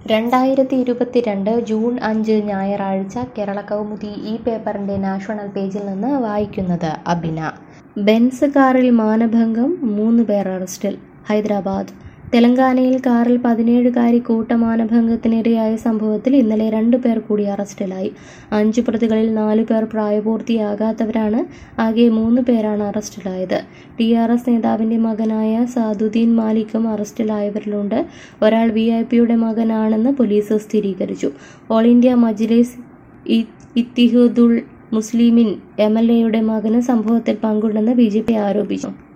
രണ്ടായിരത്തി ഇരുപത്തിരണ്ട് ജൂൺ അഞ്ച് ഞായറാഴ്ച കേരള കൗമുദി ഈ പേപ്പറിൻ്റെ നാഷണൽ പേജിൽ നിന്ന് വായിക്കുന്നത് അബിന ബെൻസ് കാറിൽ മാനഭംഗം മൂന്ന് പേർ അറസ്റ്റിൽ ഹൈദരാബാദ് തെലങ്കാനയിൽ കാറിൽ പതിനേഴുകാരി കൂട്ടമാനഭംഗത്തിനിരയായ സംഭവത്തിൽ ഇന്നലെ രണ്ടു പേർ കൂടി അറസ്റ്റിലായി അഞ്ചു പ്രതികളിൽ നാലു പേർ പ്രായപൂർത്തിയാകാത്തവരാണ് ആകെ മൂന്ന് പേരാണ് അറസ്റ്റിലായത് ടി ആർ എസ് നേതാവിന്റെ മകനായ സാദുദ്ദീൻ മാലിക്കും അറസ്റ്റിലായവരിലുണ്ട് ഒരാൾ വി ഐ പിയുടെ മകനാണെന്ന് പോലീസ് സ്ഥിരീകരിച്ചു ഓൾ ഇന്ത്യ മജ്ലിസ് ഇ- ഇത്തിഹാദുൽ മുസ്ലിമീൻ എം എൽ എയുടെ മകന് സംഭവത്തിൽ പങ്കുണ്ടെന്ന് ബി ജെ പി ആരോപിച്ചു